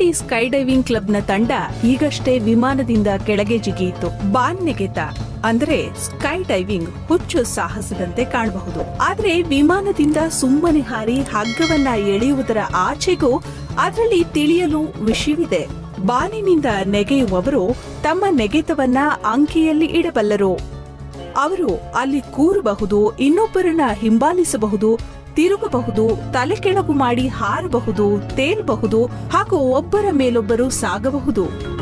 T sky diving ಕ್ಲಬ್ನ ತಂಡ ಈಗಷ್ಟೇ ವಿಮಾನದಿಂದ ಕೆಳಗೆ ಜಿಗಿಯಿತು ಬಾನ್ ನೆಗೆತ ಅಂದ್ರೆ ಸ್ಕೈ ಡೈವಿಂಗ್ ಹುಚ್ಚು ಸಾಹಸದಂತೆ ಕಾಣಬಹುದು ಆದ್ರೆ ವಿಮಾನದಿಂದ ಸುಮ್ಮನೆ ಹಾರಿ ಹಗ್ಗವನ್ನ ಎಳೆಯುವುದರ ಆಚೆಗೂ ಅದರಲ್ಲಿ ತಿಳಿಯಲು ವಿಷಯವಿದೆ ಬಾನಿನಿಂದ ನೆಗೆಯುವವರು ತಮ್ಮ ನೆಗೆತವನ್ನ ಅಂಕಿಯಲ್ಲಿ ಇಡಬಲ್ಲರು ಅವರು ಅಲ್ಲಿ ಕೂರಬಹುದು ಇನ್ನೊಬ್ಬರನ್ನ ಹಿಂಬಾಲಿಸಬಹುದು ತಿರುಗಬಹುದು ತಲೆ ಕೆಳಗು ಮಾಡಿ ಹಾರಬಹುದು ತೇಲಬಹುದು ಹಾಗೂ ಒಬ್ಬರ ಮೇಲೊಬ್ಬರು ಸಾಗಬಹುದು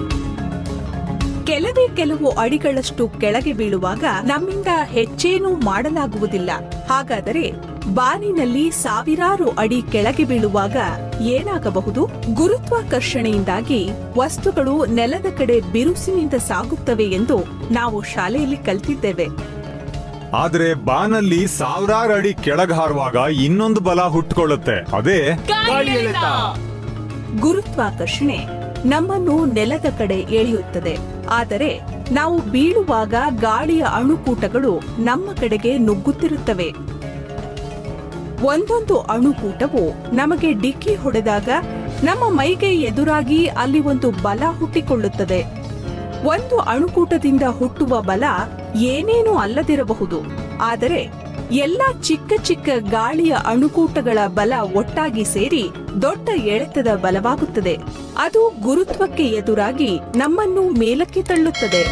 ಕೆಲವೇ ಕೆಲವು ಅಡಿಗಳಷ್ಟು ಕೆಳಗೆ ಬೀಳುವಾಗ ನಮ್ಮಿಂದ ಹೆಚ್ಚೇನೂ ಮಾಡಲಾಗುವುದಿಲ್ಲ ಹಾಗಾದರೆ ಬಾನಿನಲ್ಲಿ ಸಾವಿರಾರು ಅಡಿ ಕೆಳಗೆ ಬೀಳುವಾಗ ಏನಾಗಬಹುದು ಗುರುತ್ವಾಕರ್ಷಣೆಯಿಂದಾಗಿ ವಸ್ತುಗಳು ನೆಲದ ಕಡೆ ಬಿರುಸಿನಿಂದ ಸಾಗುತ್ತವೆ ಎಂದು ನಾವು ಶಾಲೆಯಲ್ಲಿ ಕಲ್ತಿದ್ದೇವೆ ಆದ್ರೆ ಬಾನಲ್ಲಿ ಸಾವಿರಾರು ಅಡಿ ಕೆಳಗೆ ಹಾರುವಾಗ ಇನ್ನೊಂದು ಬಲ ಹುಟ್ಕೊಳ್ಳುತ್ತೆ ಅದೇ ಗಾಳಿ ಎಳೆತ ಗುರುತ್ವಾಕರ್ಷಣೆ ನಮ್ಮನ್ನು ನೆಲದ ಕಡೆ ಎಳೆಯುತ್ತದೆ ಆದರೆ ನಾವು ಬೀಳುವಾಗ ಗಾಳಿಯ ಅಣುಕೂಟಗಳು ನಮ್ಮ ಕಡೆಗೆ ನುಗ್ಗುತ್ತಿರುತ್ತವೆ ಒಂದೊಂದು ಅಣುಕೂಟವು ನಮಗೆ ಡಿಕ್ಕಿ ಹೊಡೆದಾಗ ನಮ್ಮ ಮೈಗೆ ಎದುರಾಗಿ ಅಲ್ಲಿ ಒಂದು ಬಲ ಹುಟ್ಟಿಕೊಳ್ಳುತ್ತದೆ ಒಂದು ಅಣುಕೂಟದಿಂದ ಹುಟ್ಟುವ ಬಲ ಏನೇನೂ ಅಲ್ಲದಿರಬಹುದು ಆದರೆ ಎಲ್ಲ ಚಿಕ್ಕ ಚಿಕ್ಕ ಗಾಳಿಯ ಅಣುಕೂಟಗಳ ಬಲ ಒಟ್ಟಾಗಿ ಸೇರಿ ದೊಡ್ಡ ಎಳೆತದ ಬಲವಾಗುತ್ತದೆ ಅದು ಗುರುತ್ವಕ್ಕೆ ಎದುರಾಗಿ ನಮ್ಮನ್ನು ಮೇಲಕ್ಕೆ ತಳ್ಳುತ್ತದೆ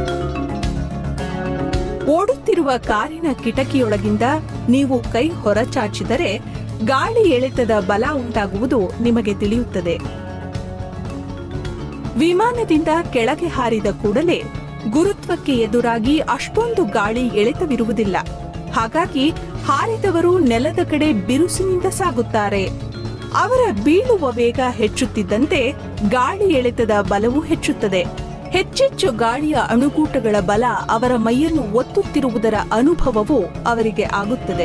ಓಡುತ್ತಿರುವ ಕಾರಿನ ಕಿಟಕಿಯೊಳಗಿಂದ ನೀವು ಕೈ ಹೊರಚಾಚಿದರೆ ಗಾಳಿ ಎಳೆತದ ಬಲ ಉಂಟಾಗುವುದು ನಿಮಗೆ ತಿಳಿಯುತ್ತದೆ ವಿಮಾನದಿಂದ ಕೆಳಗೆ ಹಾರಿದ ಕೂಡಲೇ ಗುರುತ್ವಕ್ಕೆ ಎದುರಾಗಿ ಅಷ್ಟೊಂದು ಗಾಳಿ ಎಳೆತವಿರುವುದಿಲ್ಲ ಹಾಗಾಗಿ ಹಾರಿದವರು ನೆಲದ ಕಡೆ ಬಿರುಸಿನಿಂದ ಸಾಗುತ್ತಾರೆ ಅವರ ಬೀಳುವ ವೇಗ ಹೆಚ್ಚುತ್ತಿದ್ದಂತೆ ಗಾಳಿ ಎಳೆತದ ಬಲವು ಹೆಚ್ಚುತ್ತದೆ ಹೆಚ್ಚೆಚ್ಚು ಗಾಳಿಯ ಅಣುಕೂಟಗಳ ಬಲ ಅವರ ಮೈಯನ್ನು ಒತ್ತುತ್ತಿರುವುದರ ಅನುಭವವು ಅವರಿಗೆ ಆಗುತ್ತದೆ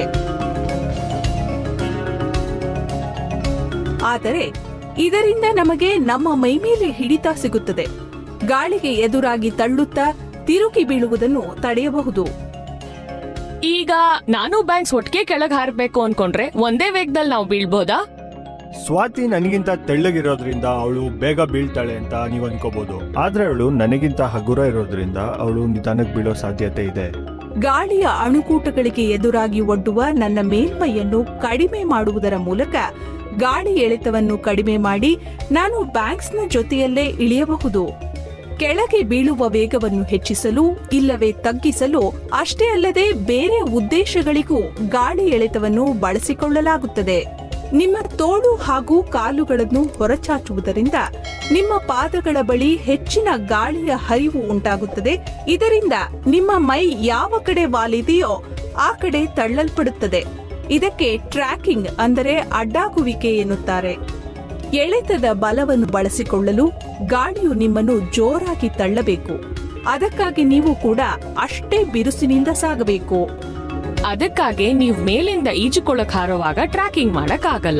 ಆದರೆ ಇದರಿಂದ ನಮಗೆ ನಮ್ಮ ಮೈಮೇಲೆ ಹಿಡಿತ ಸಿಗುತ್ತದೆ ಗಾಳಿಗೆ ಎದುರಾಗಿ ತಳ್ಳುತ್ತಾ ತಿರುಗಿ ಬೀಳುವುದನ್ನು ತಡೆಯಬಹುದು ಈಗ ನಾನು ಬ್ಯಾಂಕ್ಸ್ ಒಟ್ಟಿಗೆ ಕೆಳಗ್ ಹಾರ್ಬೇಕು ಅನ್ಕೊಂಡ್ರೆ ಒಂದೇ ವೇಗದಲ್ಲಿ ನಾವು ಬೀಳ್ಬೋದಾ ಸ್ವಾತಿ ನನಗಿಂತ ತೆಳ್ಳಗಿರೋದ್ರಿಂದ ಅವಳು ಬೇಗ ಬೀಳ್ತಾಳೆ ಅಂತ ನೀವು ಅನ್ಕೋಬಹುದು ಆದ್ರೆ ಅವಳು ನನಗಿಂತ ಹಗುರ ಇರೋದ್ರಿಂದ ಅವಳು ನಿಧಾನಕ್ಕೆ ಬೀಳೋ ಸಾಧ್ಯತೆ ಇದೆ ಗಾಳಿಯ ಅಣುಕೂಟಗಳಿಗೆ ಎದುರಾಗಿ ಒಡ್ಡುವ ನನ್ನ ಮೇಲ್ಮೈಯನ್ನು ಕಡಿಮೆ ಮಾಡುವುದರ ಮೂಲಕ ಗಾಳಿ ಎಳೆತವನ್ನು ಕಡಿಮೆ ಮಾಡಿ ನಾನು ಬ್ಯಾಂಕ್ಸ್ನ ಜೊತೆಯಲ್ಲೇ ಇಳಿಯಬಹುದು ಕೆಳಗೆ ಬೀಳುವ ವೇಗವನ್ನು ಹೆಚ್ಚಿಸಲು ಇಲ್ಲವೇ ತಗ್ಗಿಸಲು ಅಷ್ಟೇ ಅಲ್ಲದೆ ಬೇರೆ ಉದ್ದೇಶಗಳಿಗೂ ಗಾಳಿ ಎಳೆತವನ್ನು ಬಳಸಿಕೊಳ್ಳಲಾಗುತ್ತದೆ ನಿಮ್ಮ ತೋಳು ಹಾಗೂ ಕಾಲುಗಳನ್ನು ಹೊರಚಾಚುವುದರಿಂದ ನಿಮ್ಮ ಪಾದಗಳ ಬಳಿ ಹೆಚ್ಚಿನ ಗಾಳಿಯ ಹರಿವು ಉಂಟಾಗುತ್ತದೆ ಇದರಿಂದ ನಿಮ್ಮ ಮೈ ಯಾವ ಕಡೆ ವಾಲಿದೆಯೋ ಆ ಕಡೆ ತಳ್ಳಲ್ಪಡುತ್ತದೆ ಇದಕ್ಕೆ ಟ್ರ್ಯಾಕಿಂಗ್ ಅಂದರೆ ಅಡ್ಡಾಗುವಿಕೆ ಎನ್ನುತ್ತಾರೆ ಎಳೆತದ ಬಲವನ್ನು ಬಳಸಿಕೊಳ್ಳಲು ಗಾಳಿಯು ನಿಮ್ಮನ್ನು ಜೋರಾಗಿ ತಳ್ಳಬೇಕು ಅದಕ್ಕಾಗಿ ನೀವು ಕೂಡ ಅಷ್ಟೇ ಬಿರುಸಿನಿಂದ ಸಾಗಬೇಕು ಅದಕ್ಕಾಗಿ ನೀವ್ ಮೇಲಿಂದ ಈಜುಕೊಳಕ್ ಹಾರುವಾಗ ಟ್ರ್ಯಾಕಿಂಗ್ ಮಾಡಕ್ ಆಗಲ್ಲ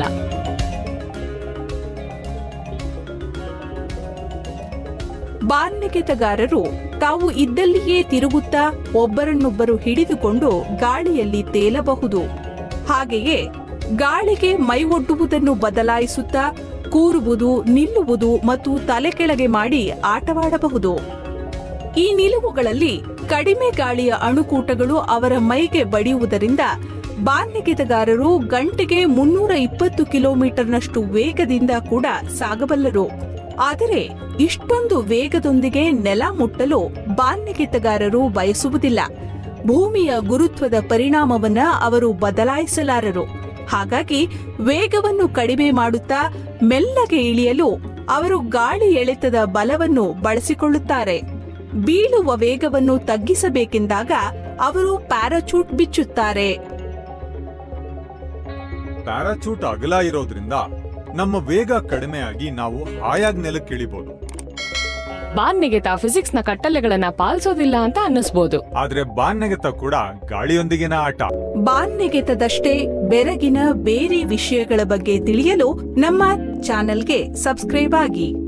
ಬಾರ್ನೆಗೆತಗಾರರು ತಾವು ಇದ್ದಲ್ಲಿಯೇ ತಿರುಗುತ್ತಾ ಒಬ್ಬರನ್ನೊಬ್ಬರು ಹಿಡಿದುಕೊಂಡು ಗಾಳಿಯಲ್ಲಿ ತೇಲಬಹುದು ಹಾಗೆಯೇ ಗಾಳಿಗೆ ಮೈ ಒಡ್ಡುವುದನ್ನು ಬದಲಾಯಿಸುತ್ತಾ ಕೂರುವುದು ನಿಲ್ಲುವುದು ಮತ್ತು ತಲೆ ಕೆಳಗೆ ಮಾಡಿ ಆಟವಾಡಬಹುದು ಈ ನಿಲುವುಗಳಲ್ಲಿ ಕಡಿಮೆ ಗಾಳಿಯ ಅಣುಕೂಟಗಳು ಅವರ ಮೈಗೆ ಬಡಿಯುವುದರಿಂದ ಬಾರ್ನೆಗೆತಗಾರರು ಗಂಟೆಗೆ ಮುನ್ನೂರ ಇಪ್ಪತ್ತು ಕಿಲೋಮೀಟರ್ನಷ್ಟು ವೇಗದಿಂದ ಕೂಡ ಸಾಗಬಲ್ಲರು ಆದರೆ ಇಷ್ಟೊಂದು ವೇಗದೊಂದಿಗೆ ನೆಲ ಮುಟ್ಟಲು ಬಾನ್ಯಗೆತಗಾರರು ಬಯಸುವುದಿಲ್ಲ ಭೂಮಿಯ ಗುರುತ್ವದ ಪರಿಣಾಮವನ್ನ ಅವರು ಬದಲಾಯಿಸಲಾರರು ಹಾಗಾಗಿ ವೇಗವನ್ನು ಕಡಿಮೆ ಮಾಡುತ್ತಾ ಮೆಲ್ಲಗೆ ಇಳಿಯಲು ಅವರು ಗಾಳಿ ಎಳೆತದ ಬಲವನ್ನು ಬಳಸಿಕೊಳ್ಳುತ್ತಾರೆ ಬೀಳುವ ವೇಗವನ್ನು ತಗ್ಗಿಸಬೇಕೆಂದಾಗ ಅವರು ಪ್ಯಾರಾಚೂಟ್ ಬಿಚ್ಚುತ್ತಾರೆ ಪ್ಯಾರಾಚೂಟ್ ಅಗಲ ಇರೋದ್ರಿಂದ ನಮ್ಮ ವೇಗ ಕಡಿಮೆಯಾಗಿ ನಾವು ಹಾಯಾಗಿ ನೆಲಕ್ಕೆ ಇಳಿಬಹುದು ಬಾನ್ನಿಗೆತ ಫಿಸಿಕ್ಸ್ ನ ಕಟ್ಟಲೆಗಳನ್ನ ಪಾಲಿಸೋದಿಲ್ಲ ಅಂತ ಅನ್ನಿಸ್ಬೋದು ಆದ್ರೆ ಬಾನ್ನೆಗೆತ ಕೂಡ ಗಾಳಿಯೊಂದಿಗಿನ ಆಟ ಬಾನ್ನೆಗೆತದಷ್ಟೇ ಬೆರಗಿನ ಬೇರೆ ವಿಷಯಗಳ ಬಗ್ಗೆ ತಿಳಿಯಲು ನಮ್ಮ ಚಾನೆಲ್ಗೆ ಸಬ್ಸ್ಕ್ರೈಬ್ ಆಗಿ